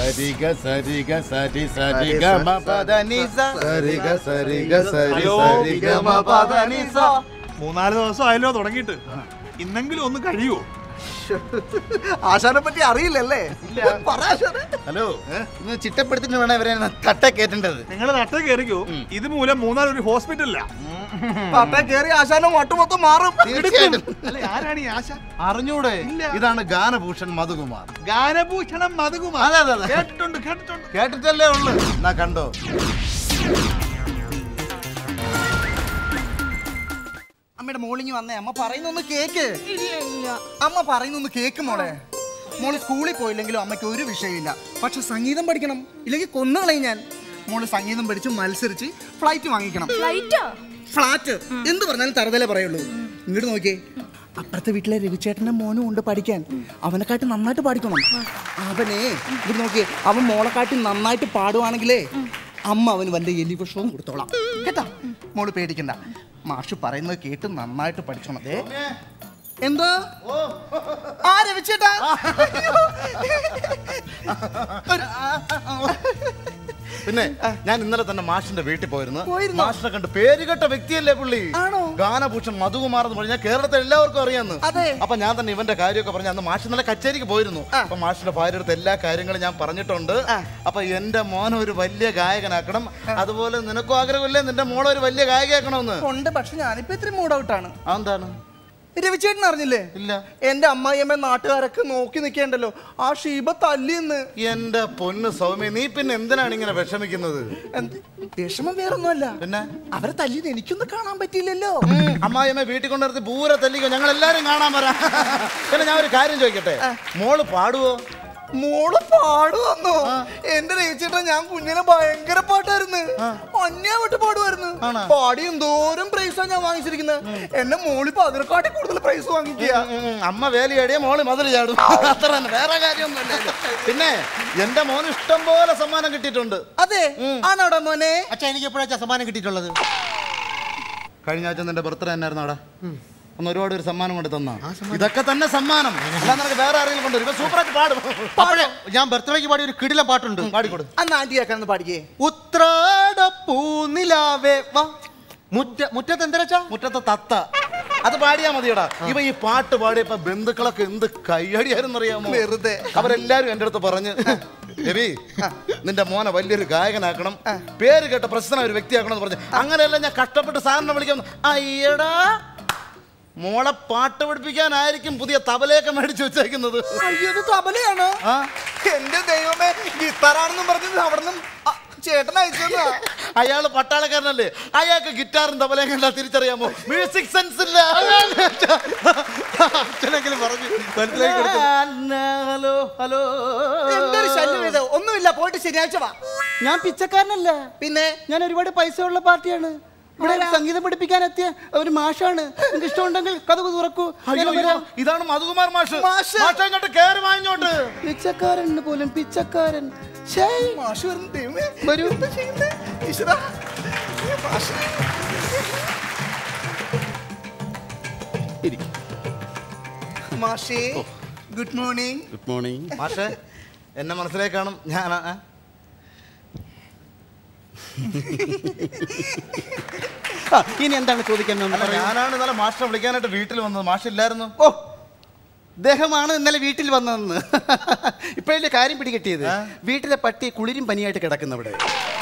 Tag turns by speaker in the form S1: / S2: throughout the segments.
S1: സരിഗ സരിഗ സരി സരിഗ മ പദ നി സ സരിഗ സരിഗ സരി
S2: ഹലോ.
S1: സരിഗ മ പദ നി സ
S2: മൂന്നാല് ദിവസം ആയല്ലോ തുടങ്ങിയിട്ട് ഇന്നെങ്കിലും ഒന്ന് കഴിയുമോ
S3: ആശാനെ പറ്റി അറിയില്ലല്ലേ പറ ആശാനെ
S1: ഹലോ ഇന്ന് ചിട്ടപ്പെടുത്തിട്ട് വേണം ഇവരെ തട്ട കേറ്റേണ്ടത്
S2: നിങ്ങൾ നട്ട കയറിക്കോ ഇത് മൂലം മൂന്നാല് ഒരു ഹോസ്പിറ്റലില്ല
S3: പട്ട കേറി ആശാനെ മൊട്ട മൊത്തം മാറും
S1: തീർച്ചയായിട്ടും
S2: അല്ലെ ആരാണ് ഈ ആശ
S1: അറിഞ്ഞൂടെ ഇതാണ് ഗാനഭൂഷൺ മധുകുമാർ
S2: ഗാനഭൂഷണം മധുകുമാർ
S1: അതെ അതെ അതെ
S2: കേട്ടിട്ടുണ്ട് കേട്ടിട്ടുണ്ട്
S1: കേട്ടിട്ടല്ലേ ഉള്ളു എന്നാ കണ്ടോ
S3: അമ്മയുടെ മോളിങ് വന്നേ അമ്മ പറയുന്നൊന്ന് കേക്ക് അമ്മ പറയുന്നൊന്ന് കേക്ക് മോളെ മോള് സ്കൂളിൽ പോയില്ലെങ്കിലും അമ്മയ്ക്ക് ഒരു വിഷയമില്ല പക്ഷെ സംഗീതം പഠിക്കണം ഇല്ലെങ്കിൽ കൊന്നുകളയും ഞാൻ മോള് സംഗീതം പഠിച്ച് മത്സരിച്ച് ഫ്ലൈറ്റ് വാങ്ങിക്കണം
S4: ഫ്ലൈറ്റോ
S3: ഫ്ലാറ്റ് എന്ത് പറഞ്ഞാലും തറുതലേ പറയുള്ളൂ ഇങ്ങോട്ട് നോക്കിയേ അപ്പുറത്തെ വീട്ടിലെ രവിചേട്ടന്റെ മോനും ഉണ്ട് പഠിക്കാൻ അവനെക്കാട്ടി നന്നായിട്ട് പാടിക്കണം അവനെ ഇവിടെ നോക്കിയേ അവൻ മോളെക്കാട്ടി നന്നായിട്ട് പാടുവാണെങ്കിലേ അമ്മ അവന് വല്ല എലിവിഷവും കൊടുത്തോളാം കേട്ടാ മോള് പേടിക്കണ്ട മാഷ് പറയുന്നത് കേട്ട് നന്നായിട്ട് പഠിക്കണം ദേ. എന്തോ ആ രവിച്ചേട്ടാ
S1: പിന്നെ ഞാൻ ഇന്നലെ തന്നെ മാഷിന്റെ വീട്ടിൽ പോയിരുന്നു
S3: പോയിരുന്നോ?
S1: മാഷിനെ കണ്ട് പേരുകെട്ട വ്യക്തിയല്ലേ പുള്ളി
S3: ആണോ?
S1: ഗാനഭൂഷൺ മധുകുമാർ എന്ന് പറഞ്ഞാൽ കേരളത്തിൽ എല്ലാവർക്കും അറിയാന്ന്
S3: അതെ.
S1: അപ്പൊ ഞാൻ തന്നെ ഇവന്റെ കാര്യമൊക്കെ പറഞ്ഞു അന്ന് മാഷ് ഇന്നലെ കച്ചേരിക്ക് പോയിരുന്നു
S3: ആ.
S1: അപ്പൊ മാഷിന്റെ ഭാര്യ അടുത്ത് എല്ലാ കാര്യങ്ങളും ഞാൻ പറഞ്ഞിട്ടുണ്ട്
S3: ആ.
S1: അപ്പൊ എന്റെ മോനെ ഒരു വലിയ ഗായകനാക്കണം അതുപോലെ നിനക്കും ആഗ്രഹമില്ലേ നിന്റെ മോളെ ഒരു വലിയ ഗായകയാക്കണമെന്ന്
S3: ഉണ്ട് പക്ഷെ ഞാനിപ്പോ ഇത്തിരി മൂഡ് ഔട്ടാണ്
S1: അതെന്താണ്
S3: രവിചേട്ടൻ അറിഞ്ഞില്ലേ
S1: ഇല്ല
S3: എന്റെ അമ്മായിയമ്മ നാട്ടുകാരൊക്കെ നോക്കി നിൽക്കേണ്ടല്ലോ ആ ഷീബ തല്ലിന്ന്
S1: എന്റെ പൊന്ന് സൗമ്യ നീ പിന്നെ എന്തിനാണ് ഇങ്ങനെ വിഷമിക്കുന്നത്
S3: എന്ത്? വിഷമം വേറൊന്നുമല്ല
S1: പിന്നെ
S3: അവരെ തല്ലിയത് എനിക്കൊന്നും കാണാൻ പറ്റിയില്ലല്ലോ
S1: അമ്മായിയമ്മ വീട്ടിൽ കൊണ്ടുവരുത്തി പൂര തല്ലിക്കോ ഞങ്ങൾ എല്ലാരും കാണാൻ വരാം പിന്നെ ഞാൻ ഒരു കാര്യം ചോദിക്കട്ടെ മോള് പാടുവോ
S3: മോള് പാടുവന്നോ എന്റെ രവിചേട്ടൻ ഞാൻ കുഞ്ഞിനെ ഭയങ്കര പാട്ടായിരുന്നു അന്യാവിട്ട് പാടുമായിരുന്നു
S1: ആണോ?
S3: പാടി എന്തോരം പ്രൈസാ ഞാൻ വാങ്ങിച്ചിരിക്കുന്നത് എന്നെ മോളിപ്പോ അതിനെക്കാട്ടി കൂടുതൽ പ്രൈസ് വാങ്ങിക്കുക
S1: ഉം, ഉം, അമ്മ വേലിയാടിയ മോള് മതിൽ ചാടും അത്ര തന്നെ വേറെ കാര്യമൊന്നുമില്ല പിന്നെ എന്റെ മോന് ഇഷ്ടം പോലെ സമ്മാനം കിട്ടിയിട്ടുണ്ട്
S3: അതെ ആണോടാ മോനെ
S5: അച്ഛാ എനിക്ക് എപ്പോഴാ സമ്മാനം കിട്ടിയിട്ടുള്ളത്
S1: കഴിഞ്ഞ ആഴ്ച നിന്റെ ബർത്ത്ഡേ എന്നായിരുന്നു അവിടെ ഒന്ന് ഒരുപാട് ഒരു സമ്മാനം കൊണ്ട് തന്ന ഇതൊക്കെ തന്നെ സമ്മാനം അല്ലാതെ നിനക്ക് വേറെ ആരെങ്കിലും കൊണ്ടുവരും ഇപ്പൊ സൂപ്പറായിട്ട് പാടും
S5: അപ്പോഴേ ഞാൻ ബർത്ത്ഡേക്ക് പാടിയ ഒരു കിടില പാട്ടുണ്ട്
S1: പാടിക്കൊടു
S3: അന്ന് ആന്റി കേൾക്കാന്ന് പാടിക്കേ
S5: ഉത്രാട പൂനിലാവേ വാ മുറ്റ മുറ്റത്ത് എന്തരച്ചാ
S1: മുറ്റത്തെ തത്ത അത് പാടിയാ മതിയടാ ഇവ ഈ പാട്ട് പാടിയപ്പോ ബന്ധുക്കളൊക്കെ എന്ത് കയ്യടിയായിരുന്നു അറിയാമോ
S3: വെറുതെ.
S1: അവരെല്ലാരും എന്റെ അടുത്ത് പറഞ്ഞ് രവി നിന്റെ മോനെ വലിയൊരു ഗായകനാക്കണം പേര് കേട്ട പ്രശ്നം ഒരു വ്യക്തിയാക്കണം എന്ന് പറഞ്ഞു അങ്ങനെയല്ല ഞാൻ കഷ്ടപ്പെട്ട് സാറിനെ വിളിക്കാൻ അയ്യടാ മോളെ പാട്ട് പഠിപ്പിക്കാനായിരിക്കും പുതിയ തബലയൊക്കെ മേടിച്ചു വെച്ചേക്കുന്നത്
S3: അയ്യോ ഇത് തബലയാണോ
S1: ആ
S3: എന്റെ ദൈവമേ ഗിത്താറാണെന്നും പറഞ്ഞത് അവിടെ നിന്നും ചേട്ടൻ അയച്ചതാ
S1: അയാള് പട്ടാളക്കാരനല്ലേ അയാൾക്ക് ഗിറ്റാറും തബലയും കണ്ടാ തിരിച്ചറിയാമോ മ്യൂസിക് സെൻസ് ഇല്ല
S5: അച്ഛനെങ്കിലും പറഞ്ഞു മനസ്സിലാക്കി കൊടുത്തു.
S1: ഹലോ ഹലോ
S3: എന്തൊരു ശല്യം ഇത് ഒന്നുമില്ല പോയിട്ട് ശനിയാഴ്ച വാ
S5: ഞാൻ പിച്ചക്കാരനല്ല
S3: പിന്നെ
S5: ഞാൻ ഒരുപാട് പൈസ ഉള്ള പാർട്ടിയാണ് ഇവിടെ സംഗീതം പഠിപ്പിക്കാൻ എത്തിയ ഒരു മാഷാണ് നിങ്ങൾക്ക് ഇഷ്ടമുണ്ടെങ്കിൽ കഥ തുറക്കൂ ഞാൻ
S1: അയ്യോ
S5: വരാം.
S1: അയ്യോ, ഇതാണ് മധുകുമാർ മാഷ്
S3: മാഷ്.
S1: മാഷ് ഇങ്ങോട്ട് കേറി വാങ്ങിഞ്ഞോട്ട്
S5: പിച്ചക്കാരൻ പോലും പിച്ചക്കാരൻ ശൈ.
S3: മാഷ് വരുന്നു ദൈവമേ
S5: വരൂ.
S3: എന്താ ചെയ്യുന്നേ? ഈശ്വരാ. ഈ മാഷ്. മാഷേ ഗുഡ് മോർണിംഗ്
S1: ഗുഡ് മോർണിംഗ് മാഷേ എന്നെ മനസ്സിലേക്ക് കാണും ഞാൻ
S5: ആ, ഇനി എന്താണ് ചോദിക്കാൻ വന്നത്
S1: അല്ല
S5: പറയൂ.
S1: ഞാനാണ് ഇന്നലെ മാഷിനെ വിളിക്കാനായിട്ട് വീട്ടിൽ വന്നത് മാഷ് ഇല്ലായിരുന്നു
S5: ഓ ഇദ്ദേഹമാണ് ഇന്നലെ വീട്ടിൽ വന്നതെന്ന് ഇപ്പോഴല്ലേ കാര്യം പിടികിട്ടിയത്
S1: ആ?
S5: വീട്ടിലെ പട്ടി കുളിരും പനിയായിട്ട് കിടക്കുന്ന ഇവിടെ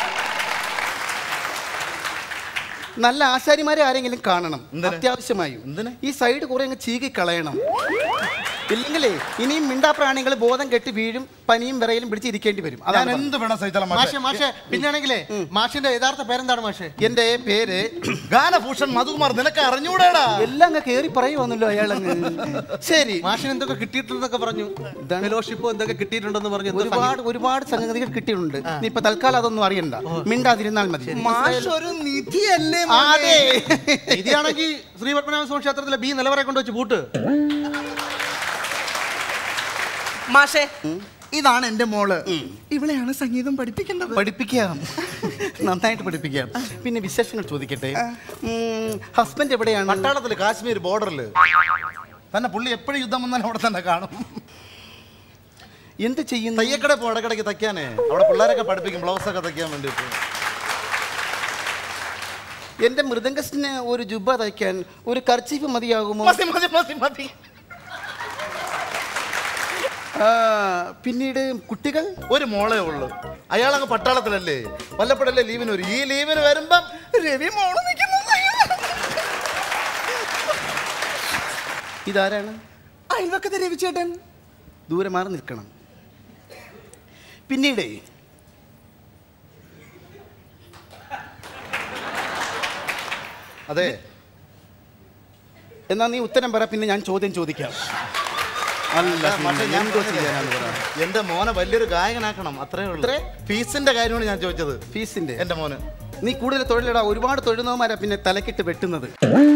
S5: നല്ല ആശാരിമാരെ ആരെങ്കിലും കാണണം
S1: എന്തിന്?
S5: അത്യാവശ്യമായും
S1: എന്തിന്?
S5: ഈ സൈഡ് കുറെ അങ്ങ് ചീകി കളയണം ഇല്ലെങ്കിലേ ഇനിയും മിണ്ടാപ്രാണികൾ ബോധം കെട്ടി വീഴും പനിയും വിറയിലും പിടിച്ചിരിക്കേണ്ടി വരും
S1: ഞാൻ
S5: അതാണ് പറഞ്ഞത്.
S1: എന്ത് വേണം സഹിച്ചാലും
S6: മാഷെ മാഷെ പിന്നാണെങ്കിലേ മാഷിന്റെ യഥാർത്ഥ പേരെന്താണ് മാഷെ
S5: എന്റെ പേര്
S1: ഗാനഭൂഷൺ മധുകുമാർ നിനക്ക് അറിഞ്ഞൂടാടാ
S5: എല്ലാം അങ്ങ് കേറി പറയുവാന്നല്ലോ അയാളങ്ങ് ശരി
S6: മാഷിന് എന്തൊക്കെ കിട്ടിയിട്ടുണ്ടെന്നൊക്കെ പറഞ്ഞു ഫെലോഷിപ്പോ എന്തൊക്കെ കിട്ടിയിട്ടുണ്ടെന്ന് പറഞ്ഞു എന്തോ
S5: ഒരുപാട് ഒരുപാട് സംഗതികൾ കിട്ടിയിട്ടുണ്ട് നീ ഇപ്പൊ തൽക്കാലം അതൊന്നും അറിയണ്ട മിണ്ടാതിരുന്നാൽ മതി
S3: മാഷ് ഒരു നിധിയല്ലേ
S5: ആ,
S3: മോനെ?
S5: അതെ
S6: സംഗതി- ഇതിയാണെങ്കിൽ ശ്രീ പത്മനാഭ സ്വാമി ക്ഷേത്രത്തിലെ ബി നിലവറെ കൊണ്ട് വെച്ച് പൂട്ട്
S3: മാഷേ ഇതാണ് എന്റെ മോള് ഇവളെയാണ് സംഗീതം പഠിപ്പിക്കേണ്ടത്
S5: പഠിപ്പിക്കാം നന്നായിട്ട് പഠിപ്പിക്കാം പിന്നെ വിശേഷങ്ങൾ ചോദിക്കട്ടെ ഹസ്ബൻഡ് എവിടെയാണ്
S1: പട്ടാളത്തില് കാശ്മീർ ബോർഡറിൽ തന്നെ പുള്ളി എപ്പോഴും യുദ്ധം വന്നാലും അവിടെ തന്നെ കാണും
S5: എന്ത് ചെയ്യുന്നു
S1: തയ്യക്കട പോ ഇടക്കിടയ്ക്ക് തയ്ക്കാനേ അവിടെ പിള്ളേരൊക്കെ പഠിപ്പിക്കും ബ്ലൗസ് ഒക്കെ തയ്ക്കാൻ വേണ്ടിയിട്ട്
S5: എന്റെ മൃദംഗസ്റ്റിന് ഒരു ജുബ തയ്ക്കാൻ ഒരു കർച്ചീഫ് മതിയാകുമോ
S1: മതി മതി മതി മതി
S5: ആ, പിന്നീട് കുട്ടികൾ
S1: ഒരു മോളേ ഉള്ളു അയാളങ്ങ് പട്ടാളത്തിലല്ലേ വല്ലപ്പോഴല്ലേ ലീവിന് വരും ഈ ലീവിന് വരുമ്പം
S3: രവി മോള് നിൽക്കുന്നു
S5: ഇതാരാണ്
S3: അയൽവക്കത്തെ രവിചേട്ടൻ
S5: ദൂരെ മാറി നിൽക്കണം പിന്നീട്
S1: അതെ
S5: എന്നാ നീ ഉത്തരം പറ പിന്നെ ഞാൻ ചോദ്യം ചോദിക്കാം അല്ല
S1: പക്ഷേ ഞാൻ
S5: എന്തോ
S1: പറഞ്ഞില്ലേ,
S5: ചെയ്യാനാണ് പറ
S1: എന്റെ മോനെ വലിയൊരു ഗായകനാക്കണം അത്രേ ഉള്ളൂ
S5: അത്രേ?
S1: ഫീസിന്റെ കാര്യമാണ് ഞാൻ ചോദിച്ചത്
S5: ഫീസിന്റെ
S1: എന്റെ മോന്
S5: നീ കൂടുതൽ തൊഴിലിടാ ഒരുപാട് തൊഴിലുന്നവന്മാരാ പിന്നെ തലക്കിട്ട് വെട്ടുന്നത്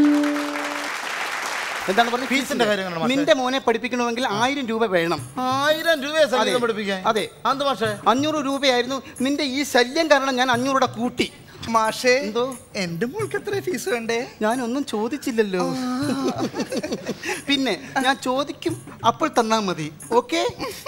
S5: എന്താണ് പറഞ്ഞത്
S1: ഫീസിന്റെ കാര്യം എങ്ങനെയാണ് മാഷേ?
S5: നിന്റെ മോനെ പഠിപ്പിക്കണമെങ്കിൽ ആയിരം രൂപ വേണം
S1: ആയിരം രൂപയെ സംഗീതം
S5: അതെ.
S1: പഠിപ്പിക്കാൻ
S5: അതെ.
S1: എന്ത് പക്ഷേ
S5: അഞ്ഞൂറ് രൂപയായിരുന്നു നിന്റെ ഈ ശല്യം കാരണം ഞാൻ അഞ്ഞൂറ് രൂപ കൂട്ടി
S3: മാഷേ
S5: എന്തോ?
S3: എന്റെ മോൾക്ക് എത്ര ഫീസ് വേണ്ടേ
S5: ഞാനൊന്നും ചോദിച്ചില്ലല്ലോ പിന്നെ ഞാൻ ചോദിക്കും അപ്പോൾ തന്നാ മതി ഓക്കെ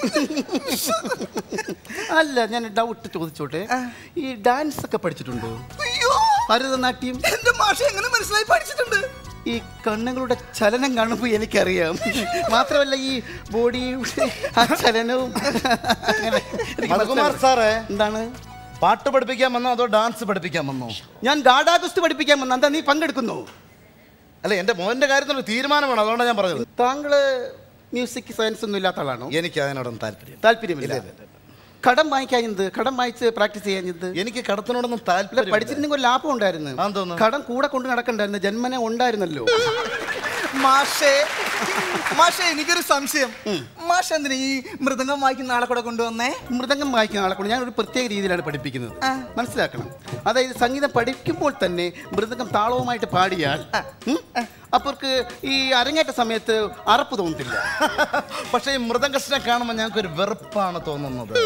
S5: അല്ല ഞാൻ ഡൗട്ട് ചോദിച്ചോട്ടെ ഈ ഡാൻസ് ഒക്കെ പഠിച്ചിട്ടുണ്ടോ
S3: അയ്യോ
S5: ഭരതനാട്യം
S3: എന്റെ മാഷ എങ്ങനെ മനസ്സിലായി പഠിച്ചിട്ടുണ്ട്
S5: ഈ കണ്ണുകളുടെ ചലനം കാണുമ്പോൾ എനിക്കറിയാം മാത്രമല്ല ഈ ബോഡി ആ ചലനവും അങ്ങനെ എനിക്ക്
S1: മധുകുമാർ
S5: മനസ്സിലായി.
S1: സാറേ
S5: എന്താണ്
S1: പാട്ട് പഠിപ്പിക്കാൻ വന്നോ അതോ ഡാൻസ് പഠിപ്പിക്കാൻ വന്നോ
S5: ഞാൻ ഗാഡാഗുസ്തി പഠിപ്പിക്കാൻ വന്ന എന്താ നീ പങ്കെടുക്കുന്നു
S1: അല്ല എന്റെ മോന്റെ കാര്യത്തിൽ ഒരു തീരുമാനമാണ് അതുകൊണ്ടാണ് ഞാൻ പറഞ്ഞത്
S5: താങ്കള് മ്യൂസിക് സയൻസ് ഒന്നും ഇല്ലാത്ത ആളാണോ
S1: എനിക്ക് അതിനോടൊന്നും താല്പര്യം
S5: താല്പര്യമില്ല കടം വാങ്ങിക്കാഞ്ഞത് കടം വായിച്ച് പ്രാക്ടീസ് ചെയ്യാഞ്ഞത്
S1: എനിക്ക് കടത്തിനോടൊന്നും
S5: ഇല്ല
S1: താല്പര്യം
S5: പഠിച്ചിരുന്നെങ്കിൽ ഒരു ലാഭം ഉണ്ടായിരുന്നു
S1: അതെന്തോന്ന്?
S5: കടം കൂടെ കൊണ്ട് നടക്കണ്ടായിരുന്നു ജന്മനെ ഉണ്ടായിരുന്നല്ലോ
S3: മാഷേ മാഷേ എനിക്കൊരു സംശയം മാഷ എന്തിനാ ഈ മൃദംഗം വായിക്കുന്ന ആളെ കൂടെ കൊണ്ടുവന്നേ
S5: മൃദംഗം വായിക്കുന്ന ആളെ കൊണ്ട് ഞാൻ ഒരു പ്രത്യേക രീതിയിലാണ് പഠിപ്പിക്കുന്നത്
S3: ആ.
S5: മനസ്സിലാക്കണം അതായത് സംഗീതം പഠിക്കുമ്പോൾ തന്നെ മൃദംഗം താളവുമായിട്ട് പാടിയാൽ ഉം, അപ്പർക്ക് ഈ അരങ്ങേറ്റ സമയത്ത് അറപ്പ് തോന്നത്തില്ല
S1: പക്ഷേ ഈ മൃദംഗസ്റ്റിനെ കാണുമ്പോൾ ഞങ്ങൾക്ക് ഒരു വെറുപ്പാണ് തോന്നുന്നത്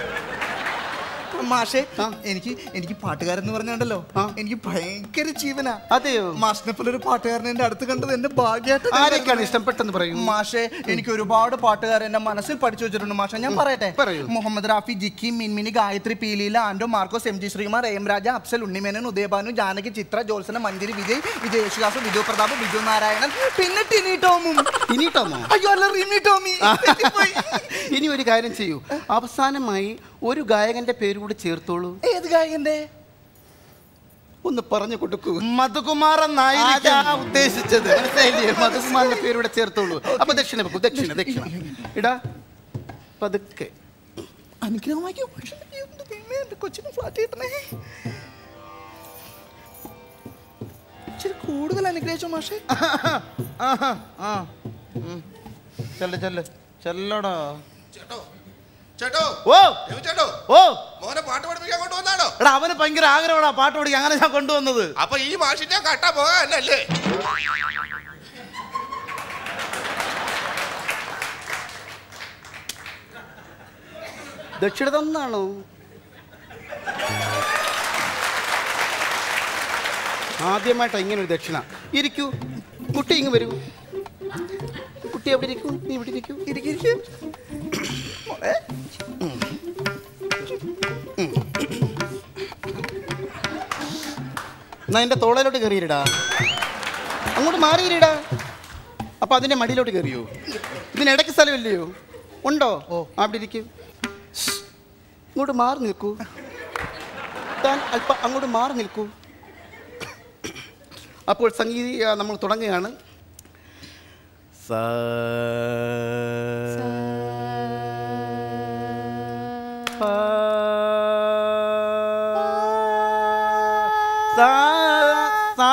S3: മാഷേ
S5: ആ.
S3: എനിക്ക് എനിക്ക് പാട്ടുകാരെന്ന് പറഞ്ഞുണ്ടല്ലോ
S5: ആ.
S3: എനിക്ക് ഭയങ്കര ജീവനാ
S5: അതെയോ
S3: മാഷിനെ പോലെ ഒരു പാട്ടുകാരനെ എന്റെ അടുത്ത് കണ്ടത് എന്റെ ഭാഗ്യമായിട്ട്
S5: ആരൊക്കെയാണ് ഇഷ്ടം പെട്ടെന്ന് പറയും
S3: മാഷെ എനിക്ക് ഒരുപാട് പാട്ടുകാരെ എന്റെ മനസ്സിൽ പഠിച്ചു വെച്ചിട്ടുണ്ട് മാഷെ ഞാൻ പറയട്ടെ
S5: പറയൂ.
S3: മുഹമ്മദ് റാഫി ജിക്കി മിൻമിനി ഗായത്രി പീലീല ആൻഡോ മാർക്കോസ് എം ജി ശ്രീമാർ എം രാജ അഫ്സൽ ഉണ്ണിമേനൻ ഉദയഭാനു ജാനകി ചിത്ര ജോത്സന മഞ്ജരി വിജയ് വിജയ് യേശുദാസ് വിജു പ്രതാപ് ബിജു നാരായണൻ പിന്നെ ടിനി ടോമും
S5: ഇനിയിട്ടോമോ
S3: അയ്യോ അല്ല റിമി ടോമി തെറ്റിപ്പോയി.
S5: ഇനി ഒരു കാര്യം ചെയ്യൂ അവസാനമായി ഒരു ഗായകന്റെ പേര് കൂടി ചേർത്തോളൂ
S3: ഏത് ഗായകന്റെ
S5: ഒന്ന് പറഞ്ഞു കൊടുക്കൂ
S1: മധുകുമാർ
S5: അതാ
S1: എന്നായിരിക്കാം
S5: ഉദ്ദേശിച്ചത് മനസ്സിലായില്ലേ മധുകുമാറിന്റെ പേര് ഇവിടെ ചേർത്തോളൂ അപ്പൊ ദക്ഷിണ വെക്കൂ ദക്ഷിണ ദക്ഷിണ ഇടാ പതുക്കെ
S3: അനുഗ്രഹമാക്കിയോ പക്ഷേ എന്ത് ദൈവമേ, എന്റെ കൊച്ചിന് ഫ്ലാറ്റ് കിട്ടണേ ഇച്ചിരി കൂടുതൽ അനുഗ്രഹിച്ചോ മാഷേ
S1: ആഹാ, ആ ഉം. ചെല്ല് ചെല്ല് ചെല്ലടാ
S4: ചേട്ടോ ചേട്ടോ
S1: ഓ
S4: രവി ചേട്ടോ
S1: ഓ
S4: മോനെ പാട്ട് പഠിപ്പിക്കാൻ കൊണ്ടുവന്നാണോ
S1: എടാ അവന് ഭയങ്കര ആഗ്രഹമാണ് ആ പാട്ട് പഠിക്കാൻ അങ്ങനെ ഞാൻ കൊണ്ടുവന്നത്
S4: അപ്പൊ ഈ മാഷിന്റെ കട്ട പോകാനല്ലേ
S5: ദക്ഷിണ തന്നാണോ ആദ്യമായിട്ടാ ഇങ്ങനെ ഒരു ദക്ഷിണ ഇരിക്കൂ കുട്ടി ഇങ്ങ് വരൂ കുട്ടി എവിടെ ഇരിക്കൂ നീ ഇവിടെ ഇരിക്കൂ
S3: ഇരിക്കും
S5: എന്നാ എന്റെ തോളയിലോട്ട് കയറിയിരടാ അങ്ങോട്ട് മാറിയിരടാ അപ്പൊ അതിന്റെ മടിയിലോട്ട് കയറിയോ ഇതിനിടയ്ക്ക് സ്ഥലമില്ലയോ ഉണ്ടോ ഓ അവിടെ ഇരിക്കും ഇങ്ങോട്ട് മാറി നിൽക്കൂ താൻ അല്പം അങ്ങോട്ട് മാറി നിൽക്കൂ അപ്പോൾ സംഗീത നമ്മൾ തുടങ്ങുകയാണ് സ സാ സാ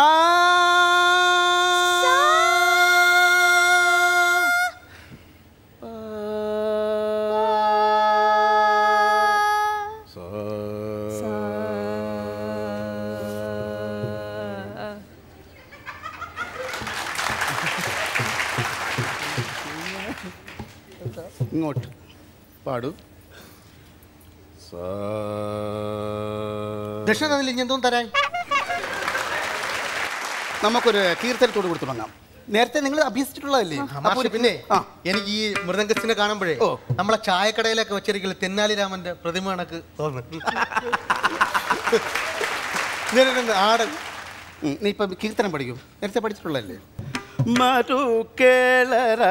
S5: ഇങ്ങോട്ട് പാടൂ ദക്ഷിണ തന്നില്ല ഇനി എന്തോന്ന് തരാൻ നമുക്കൊരു കീർത്തനത്തോട് കൂടി തുടങ്ങാം നേരത്തെ നിങ്ങൾ അഭ്യസിച്ചിട്ടുള്ളതല്ലേ
S6: ആ, മാഷെ പിന്നെ
S5: ആ.
S6: എനിക്ക് ഈ മൃദംഗസിനെ കാണുമ്പോഴേ
S5: ഓ.
S6: നമ്മളെ ചായക്കടയിലൊക്കെ വെച്ചിരിക്കുന്ന തെന്നാലി രാമന്റെ പ്രതിമ കണക്ക് തോന്നുന്നു ഇങ്ങനെ ആട്
S5: ഉം, നീ ഇപ്പം കീർത്തനം പഠിക്കും നേരത്തെ പഠിച്ചിട്ടുള്ളതല്ലേ മധു കേളര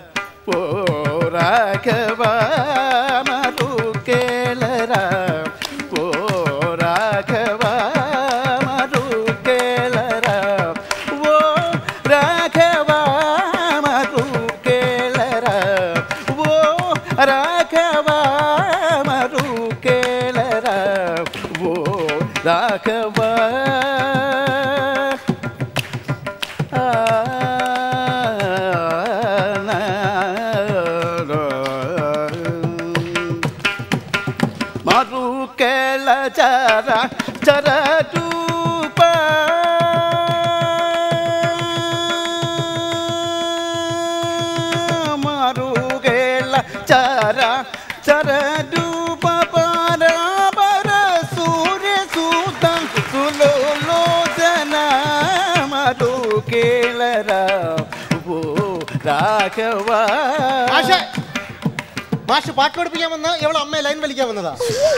S5: പോരാഘവ മധു കേളര പോരാഘവ മധു കേളര ഓ രാഘവ മധു കേളര ഓ രാഘവ മധു കേളര ഓ രാഘവ മറു കേള ചര ചര രൂപ മറു കേള ചര ചര രൂപ പരാപര സൂര്യ സൂതം സുലോലോചന മറു കേളര ഓ രാഘവ
S6: മാഷെ മാഷ് പാട്ട് പഠിപ്പിക്കാൻ വന്ന എവളെ അമ്മയെ ലൈൻ വലിക്കാൻ വന്നതാ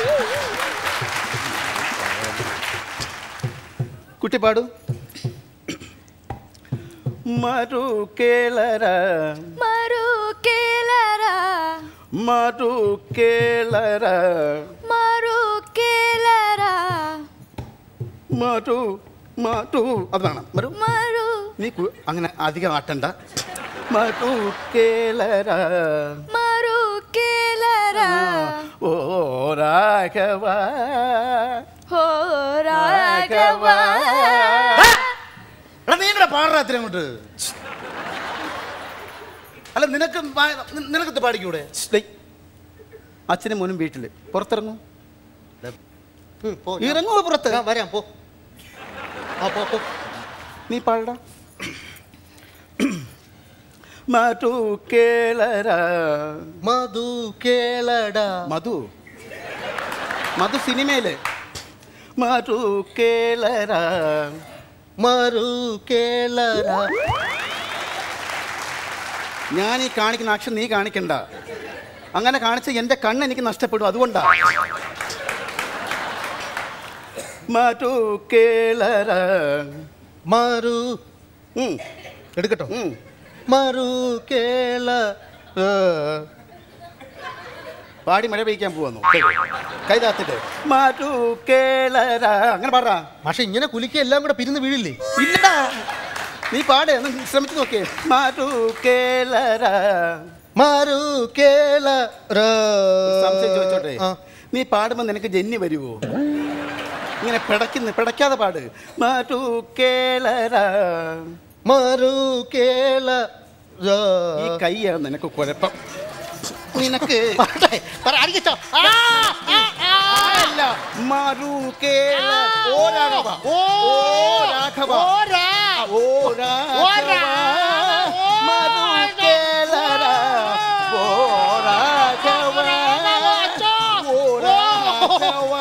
S5: കുട്ടി പാടൂ മറു കേളര
S7: മറു കേളര
S5: മറു കേളര
S7: മറു കേളര
S5: മറു മറു അത് വേണം മറു
S7: മറു
S5: നീ കു- അങ്ങനെ അധികം ആട്ടണ്ട മറു കേളര
S7: മറു കേളര
S5: ഓ രാഘവ
S7: ഹോ രാഘവ
S1: എടാ നീ ഇങ്ങനെ പാടാത്തിന് അങ്ങോട്ട് അല്ല നിനക്ക് പാ- നി- നിനക്കിത് പാടിക്കൂടെ
S5: ഡേയ്, അച്ഛനും മോനും വീട്ടില് പുറത്തിറങ്ങൂ
S6: ഉം, പോ, ഞാൻ-
S5: ഇറങ്ങൂ പുറത്ത്
S6: ഞാൻ വരാം പോ ആ പോ പോ
S5: നീ പാടടാ മധു കേളര
S6: മധു കേളട
S5: മധു മധു സിനിമയില് മധു കേളര
S6: മറു കേളര
S5: ഞാൻ ഈ കാണിക്കുന്ന ആക്ഷൻ നീ കാണിക്കണ്ട അങ്ങനെ കാണിച്ച് എന്റെ കണ്ണ് എനിക്ക് നഷ്ടപ്പെടും അതുകൊണ്ടാ മധു കേളര
S6: മറു
S5: ഉം,
S6: എടുക്കട്ടോ
S5: ഉം.
S6: മറു കേള
S5: പാടി മഴ പെയ്ക്കാൻ പോവാന്നു കൈ താത്തിട്ട് മധു കേളര അങ്ങനെ പാടാ
S6: പക്ഷെ ഇങ്ങനെ കുലുക്കി എല്ലാം കൂടെ പിരിന്ന് വീഴില്ലേ
S5: ഇല്ലടാ നീ പാട് ഒന്ന് ശ്രമിച്ചു നോക്കിയേ മധു കേളര
S6: മറു കേള
S5: സംശയം ചോദിച്ചോട്ടെ
S6: ആ.
S5: നീ പാടുമ്പോ നിനക്ക് ജന്നി വരുവോ ഇങ്ങനെ പിടയ്ക്കുന്നു പിടയ്ക്കാതെ പാട് മധു കേളര
S6: മറു കേള
S5: ഈ കൈയാണ് നിനക്ക് കുഴപ്പം നിനക്ക് അല്ല, മറു കേള ഓ രാഘവ ഓ രാഘവ ഓ രാഘവ മറു കേളര ഓ രാഘവ ഓ രാഘവ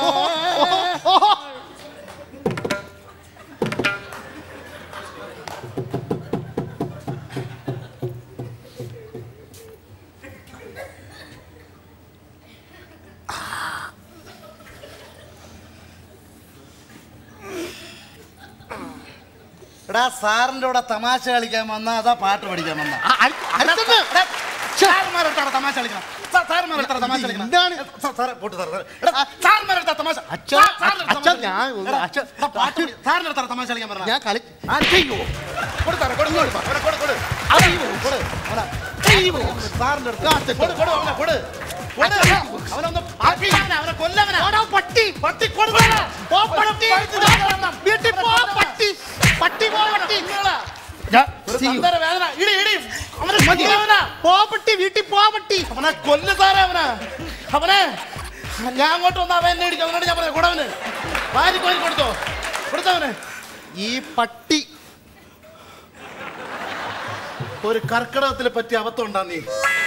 S1: എടാ സാറിന്റെ കൂടെ തമാശ കളിക്കാൻ വന്ന അതാ പാട്ട് പഠിക്കാൻ വന്ന സാറുമാരെടുത്താണ് തമാശ കളിക്കണം സാ- സാറുമാരെടുത്താണ് തമാശ കളിക്കണം
S6: എന്താണ്?
S1: സാ- സാറേ, പോട്ട് സാറേ, സാറേ. എടാ, സാറുമാരെടുത്താ തമാശ
S6: അച്ഛാ,
S1: സാ- സാറിന്റെ
S6: അച്ഛാ,
S1: തമാശ
S6: ഞാൻ-
S1: എടാ,
S6: അച്ഛാ,
S1: എടാ, പാട്ട് പഠി- സാറിന്റെ അടുത്താണ് തമാശ കളിക്കാൻ പറഞ്ഞ
S6: ഞാൻ കളി
S1: അയ്യോ കൊടു സാറേ കൊടു കൊടു അവനെ കൊടു കൊടു അയ്യോ കൊടു അവനെ അയ്യോ സാറിന്റെ അടുത്ത് കൊടു കൊടു അവനെ കൊടു കൊടു അവനൊന്ന് അവനെ അവനെ കൊല്ലവനെ പട്ടി പട്ടി കൊടു പോ പട്ടി വീട്ടിൽ പോ പട്ടി പട്ടി പോ പട്ടി ഒരു സന്തര വേദന ഇടി ഇടി അവനെ കൊല്ലവനാ പോ പട്ടി വീട്ടിൽ പോ പട്ടി അവനെ കൊല്ലു സാറേ അവനെ അവനെ ഞാൻ അങ്ങോട്ട് വന്ന അവൻ എന്നെ ഇടിക്കും അവനോട് ഞാൻ പറഞ്ഞു കൊടുവന് വാരി കോരി കൊടുത്തോ കൊടുത്തവന്
S6: ഈ പട്ടി
S1: ഒരു കർക്കിടകത്തിൽ പറ്റിയ അബദ്ധം ഉണ്ടാ നീ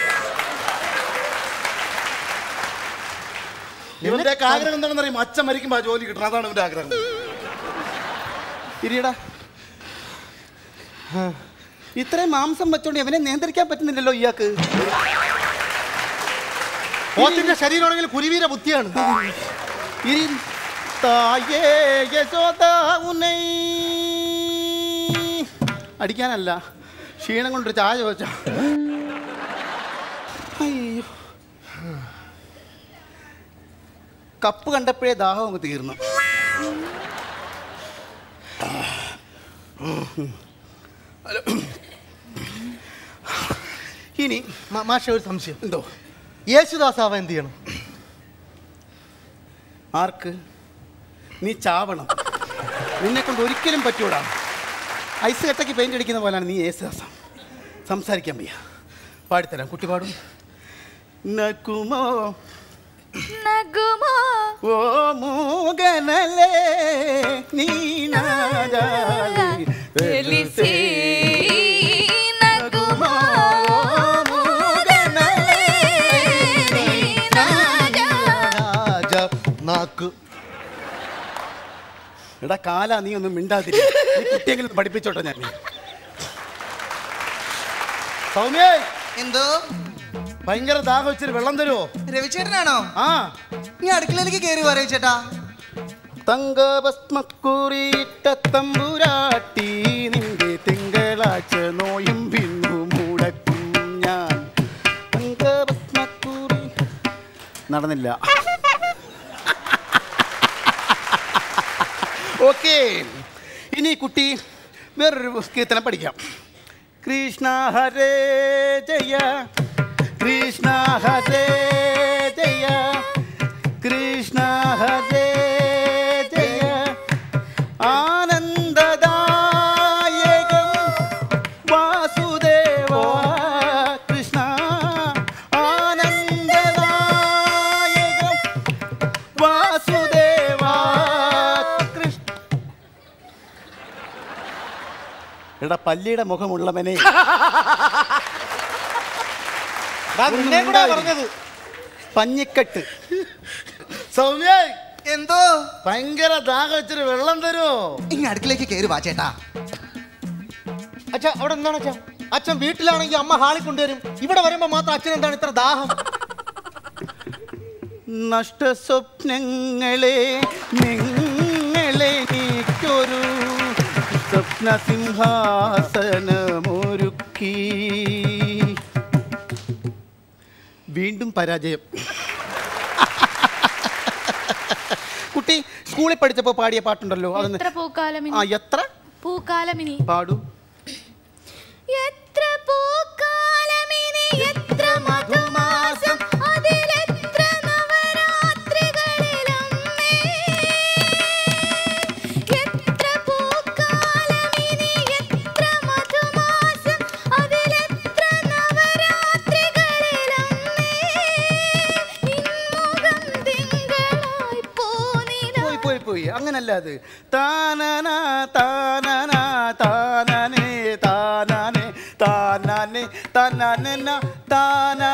S1: ഇവന്റെ ഒക്കെ ആഗ്രഹം എന്താണെന്ന് അറിയും അച്ഛൻ മരിക്കുമ്പോ ആ ജോലി കിട്ടണം അതാണ് ഇവന്റെ ആഗ്രഹം
S5: ഇരിയടാ ഇത്രയും മാംസം വെച്ചോണ്ട് ഇവനെ നിയന്ത്രിക്കാൻ പറ്റുന്നില്ലല്ലോ ഇയാൾക്ക്
S6: പോത്തിന്റെ ശരീരമാണെങ്കിൽ കുരുവീര ബുദ്ധിയാണ്
S5: ഇനി തായേ യശോദ ഉന്നൈ. അടിക്കാനല്ല ക്ഷീണം കൊണ്ടൊരു ചായ ചോദിച്ച അയ്യോ കപ്പ് കണ്ടപ്പോഴേ ദാഹം അങ്ങ് തീർന്നു ഇനി
S6: മാ- മാഷ ഒരു സംശയം
S5: എന്തോ
S6: യേശുദാസാവ എന്ത് ചെയ്യണം
S5: ആർക്ക് നീ ചാവണം നിന്നെ കൊണ്ട് ഒരിക്കലും പറ്റൂടാ ഐസ് കട്ടയ്ക്ക് പെയിന്റ് അടിക്കുന്ന പോലാണ് നീ യേശുദാസം സംസാരിക്കാൻ വയ്യ പാടിത്തരാം കുട്ടി പാടും നക്കുമോ
S7: നഗുമോ
S5: ഓ മൂകനലേ നീനാദാലി
S7: తెలిసి నగుమో
S5: മൂകനലേ
S6: രാജ നാക്ക്
S5: എടാ കാല നീ ഒന്നും മിണ്ടാതിരി നീ കുട്ടിയെങ്കിലും പഠിപ്പിച്ചോട്ടെ ഞാൻ സൗമ്യ
S3: എന്തോ
S1: ഭയങ്കര ദാഹം ഇച്ചിരി വെള്ളം തരുമോ
S3: രവിചേട്ടനാണോ
S1: ആ
S3: നീ അടുക്കളയിലേക്ക് കയറി പറയൂ ചേട്ടാ
S5: തങ്കഭസ്മക്കുറിയിട്ട തമ്പുരാട്ടി നിന്റെ തിങ്കളാഴ്ച നോയും പിന്നു മുടക്കും ഞാൻ തങ്കഭസ്മക്കുറി നടന്നില്ല ഓക്കെ ഇനി കുട്ടി വേറൊരു കീർത്തനം പഠിക്കാം കൃഷ്ണ ഹരേ ജയ കൃഷ്ണ ഹരേ ജയ കൃഷ്ണ ഹരേ ജയ ആനന്ദദായകം വാസുദേവ കൃഷ്ണ ആനന്ദദായകം വാസുദേവ കൃഷ്ണ എടാ പല്ലിയുടെ മുഖമുള്ളവനെ
S6: ദാ നിന്നെ കൂടെ പറഞ്ഞത്
S5: പഞ്ഞിക്കെട്ട്
S1: സൗമ്യ
S3: എന്തോ
S1: ഭയങ്കര ദാഹം ഇച്ചിരി വെള്ളം തരുമോ
S3: ഇനി അടുക്കളയിലേക്ക് കയറി വാ ചേട്ടാ
S6: അച്ഛാ അവിടെ എന്താണ് അച്ഛാ അച്ഛൻ വീട്ടിലാണെങ്കിൽ അമ്മ ഹാളിൽ കൊണ്ടുവരും ഇവിടെ വരുമ്പോ മാത്രം അച്ഛൻ എന്താണ് ഇത്ര ദാഹം
S5: നഷ്ടസ്വപ്നങ്ങളെ നിങ്ങളെ നീക്കൊരു സ്വപ്ന സിംഹാസനമൊരുക്കി വീണ്ടും പരാജയം കുട്ടി സ്കൂളിൽ പഠിച്ചപ്പോൾ പാടിയ പാട്ടുണ്ടല്ലോ അതൊന്ന്
S7: എത്ര പൂക്കാലമിനി
S5: ആ എത്ര
S7: പൂക്കാലമിനി
S5: പാടൂ
S7: എത്ര പൂക്കാലമിനി എത്ര മധുമാസം അതിലെത്ര നവരാത്രികളിലമ്മേ എത്ര പൂക്കാലമിനി എത്ര മധുമാസം അതിലെത്ര നവരാത്രികളിലമ്മേ ഇൻമുഖം തിങ്കളായി പോനില
S5: പോയി പോയി പോയി അങ്ങനല്ല അത് താനന താനന താനനെ താനനെ താനനെ താനന താന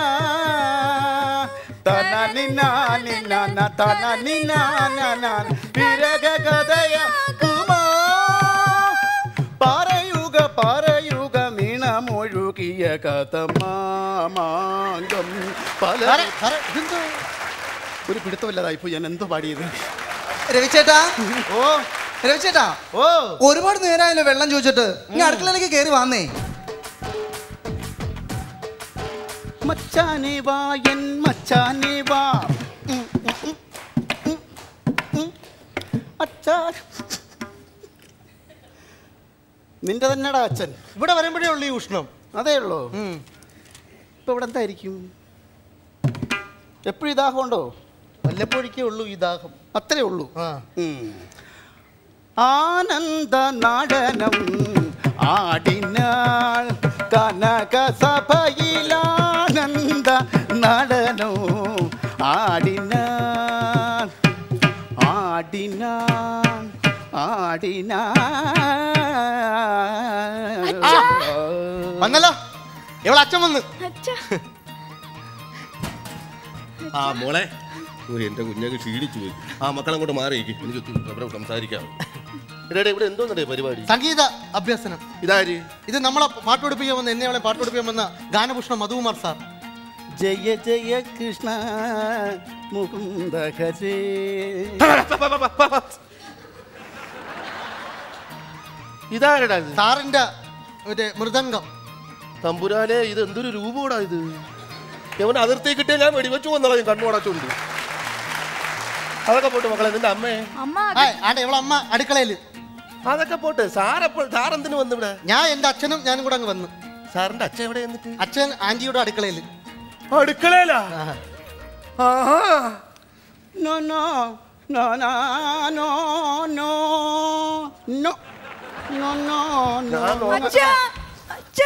S5: തനനിനാനിനാന തനനിനാനന വിരക കഥയ കുമാ പറയുക പറയുക മീണമൊഴുകിയ കഥ മാമാങ്കം പല
S6: സാറേ, സാറേ, ഇതെന്തോ?
S5: ഒരു പിടുത്തമില്ലാതായിപ്പോ ഞാൻ എന്തോ പാടിയത്
S3: രവിചേട്ടാ
S5: ഓ
S3: രവിചേട്ടാ
S5: ഓ
S3: ഒരുപാട് നേരമായല്ലോ വെള്ളം ചോദിച്ചിട്ട് ഇനി അടുക്കളയിലേക്ക് കയറി വന്നേ
S5: മച്ചാനെ വാ എൻ മച്ചാനെ വാ ഉം, ഉം, ഉം, ഉം, ഉം. അച്ഛാ നിന്റെ തന്നെടാ അച്ഛൻ
S6: ഇവിടെ വരുമ്പോഴേ ഉള്ളൂ ഈ ഉഷ്ണം
S5: അതേ ഉള്ളൂ ഇപ്പൊ ഇവിടെ എന്തായിരിക്കും എപ്പോഴും ഇതാഹമുണ്ടോ
S6: വല്ലപ്പോഴേക്കേ ഉള്ളൂ ഈ ദാഹം
S5: അത്രേ ഉള്ളൂ
S6: ആ
S5: ഉം. ആനന്ദ നടനം ആടിനാൾ കനക സഭയിലാനന്ദ നടനോ ആടിനാൾ ആടിനാൾ ആടിനാൾ
S6: വന്നല്ലോ എവിടെ അച്ഛൻ വന്ന്
S7: അച്ഛാ
S4: ആ മോളെ ഓ, എന്റെ കുഞ്ഞൊക്കെ ക്ഷീണിച്ചു പോയി ആ മക്കളങ്ങോട്ട് മാറിയിരിക്കും എനിക്ക് അവരോട് സംസാരിക്കാം
S8: ഇവിടെ ഇവിടെ എന്തോന്നടേ പരിപാടി
S6: സംഗീത അഭ്യസനം
S8: ഇതാര്
S6: ഇത് നമ്മളെ പാട്ട് പഠിപ്പിക്കാൻ വന്ന എന്നെ അവളെ പാട്ട് പഠിപ്പിക്കാൻ വന്ന ഗാനഭൂഷണം മധുകുമാർ സാർ
S5: ജയ ജയ കൃഷ്ണ മുകുന്ദ ഹരേ
S8: ഇതാരടാ ഇത്
S6: സാറിന്റെ ഒരു മൃദംഗം
S8: തമ്പുരാനെ ഇത് എന്തൊരു രൂപൂടാ ഇത് എവൻ അതിർത്തി കിട്ടിയ ഞാൻ വെടിവെച്ചു കൊന്നളയും കണ്ണുടച്ചുണ്ട് അതൊക്കെ പോട്ട് മക്കളെ നിന്റെ അമ്മേ
S7: അമ്മ
S6: ആ ആടെ ഇവളെ അമ്മ അടുക്കളയില്
S8: അതൊക്കെ പോട്ട് സാറപ്പോൾ സാറെന്തിനു വന്നു ഇവിടെ
S6: ഞാൻ എന്റെ അച്ഛനും ഞാനും കൂടെ അങ്ങ് വന്നു
S8: സാറിന്റെ അച്ഛൻ എവിടെ എന്നിട്ട്
S6: അച്ഛൻ ആന്റിയുടെ അടുക്കളയില്
S8: അടുക്കളയിലാ ആഹാ
S5: no no no no no no no no no no
S7: അച്ഛാ അച്ഛാ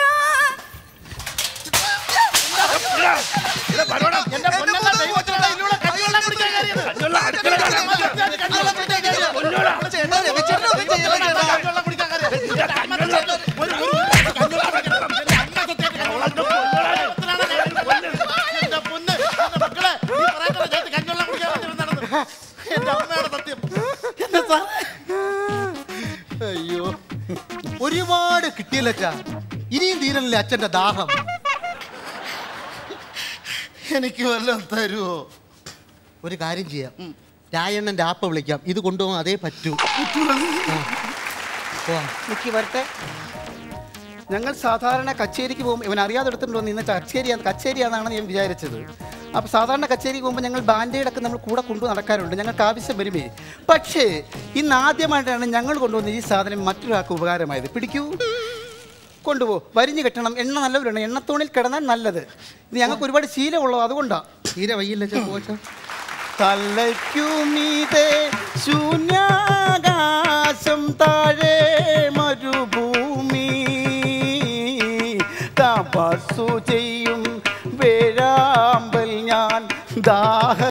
S1: എന്റെ പൊന്നല്ല ദൈവത്തിനുള്ള ഇതിലൂടെ കഞ്ഞിവെള്ളം കുടിക്കാൻ കയറിയത്. കഞ്ഞിവെള്ളം കുടിക്കാൻ കയറിയത്. ചേട്ടാ, രവിച്ചേട്ടൻ ഒന്നും ചെയ്യല്ലേ ചേട്ടാ. കഞ്ഞിവെള്ളം കുടിക്കാൻ കയറിയത്. എന്റെ അമ്മ സത്യം. ഒരു- ഒരു- ഒരു കഞ്ഞിവെള്ളം കുടിക്കണം. എന്റെ അമ്മ സത്യം കഞ്ഞിവെള്ളം കുടിക്കണം. എന്റെ പൊന്ന്, എന്റെ മക്കളെ, ഈ പറയുന്നത് കേട്ട് കഞ്ഞിവെള്ളം കുടിക്കാൻ വേണ്ടി വന്നതാണെന്ന്. എന്റെ അമ്മയുടെ സത്യം എന്റെ സാറേ
S5: അയ്യോ
S6: ഒരുപാട് കിട്ടിയല്ലോ അച്ഛാ ഇനിയും തീരണില്ലേ അച്ഛന്റെ ദാഹം
S1: എനിക്ക് വല്ലതും തരുമോ
S6: ഒരു കാര്യം ചെയ്യാം രായണ്ണന്റെ ആപ്പ വിളിക്കാം ഇത് കൊണ്ടുപോകാൻ അതേ പറ്റൂ ആ. പോവാം.
S5: നിക്ക് വരട്ടെ ഞങ്ങൾ സാധാരണ കച്ചേരിക്ക് പോകുമ്പോൾ ഇവൻ അറിയാതെ എടുത്തിട്ടുണ്ടോ ഇന്ന് കച്ചേരിയാണ് കച്ചേരിയാണെന്നാണ് ഞാൻ വിചാരിച്ചത് അപ്പോൾ സാധാരണ കച്ചേരിക്ക് പോകുമ്പോൾ ഞങ്ങൾ ബാൻഡേഡൊക്കെ നമ്മൾ കൂടെ കൊണ്ടു നടക്കാറുണ്ട് ഞങ്ങൾക്ക് ആവശ്യം വരുമേ പക്ഷേ ഇന്ന് ആദ്യമായിട്ടാണ് ഞങ്ങൾ കൊണ്ടുവന്ന ഈ സാധനം മറ്റൊരാൾക്ക് ഉപകാരമായത് പിടിക്കൂ കൊണ്ടുപോ വരിഞ്ഞു കെട്ടണം എണ്ണ നല്ലവരാണ് എണ്ണത്തോണിൽ കിടന്നാൽ നല്ലത് ഇത് ഞങ്ങൾക്ക് ഒരുപാട് ശീലമുള്ളത് അതുകൊണ്ടാണ്
S6: തീരെ വയ്യില്ല അച്ഛാ പോവാ
S5: തലയ്ക്കുമീതെ ശൂന്യാകാശം താഴെ മരുഭൂമി തപസ്സു ചെയ്യും വേഴാമ്പൽ ഞാൻ ദാഹ